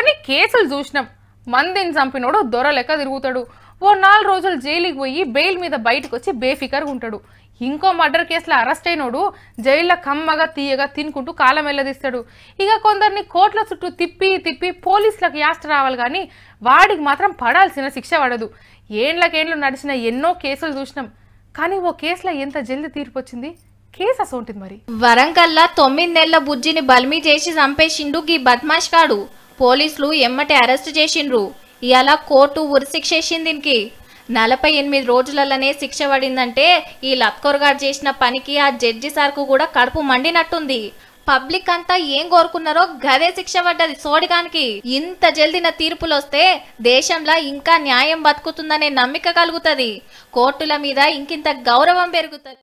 కొన్ని కేసులు చూసినాం మందిని చంపినోడు దొర లెక్క తిరుగుతాడు ఓ నాలుగు రోజులు జైలుకి పోయి బెయిల్ మీద బయటకు వచ్చి బేఫికర్గా ఉంటాడు ఇంకో మర్డర్ కేసులో అరెస్ట్ అయినోడు జైల్లో కమ్మగా తీయగా తినుకుంటూ కాలం వెళ్ళదీస్తాడు ఇక కొందరిని కోట్ల చుట్టూ తిప్పి తిప్పి పోలీసులకు యాస్ట రావాలి కానీ వాడికి మాత్రం పడాల్సిన శిక్ష పడదు ఏండ్లకేండ్లు నడిచిన ఎన్నో కేసులు చూసినాం కానీ ఓ కేసులో ఎంత జల్ది తీర్పు వచ్చింది కేసు అసోంటిది మరి వరంగల్లా తొమ్మిది నెలల బుజ్జిని బల్మీ చేసి చంపేసిండు గీ బద్మాష్ కాడు పోలీసులు ఎమ్మటి అరెస్ట్ చేసిండ్రు ఇవాళ కోర్టు ఉరిశిక్షేసింది దీనికి నలభై ఎనిమిది రోజులలోనే శిక్ష పడిందంటే ఈ లత్కొరగాడు చేసిన పనికి ఆ జడ్జి సార్కు కూడా కడుపు మండినట్టుంది పబ్లిక్ అంతా ఏం కోరుకున్నారో గదే శిక్ష పడ్డది సోడిగానికి ఇంత జల్దిన తీర్పులు వస్తే దేశంలో ఇంకా న్యాయం బతుకుతుందనే నమ్మిక కలుగుతుంది కోర్టుల మీద ఇంకింత గౌరవం పెరుగుతుంది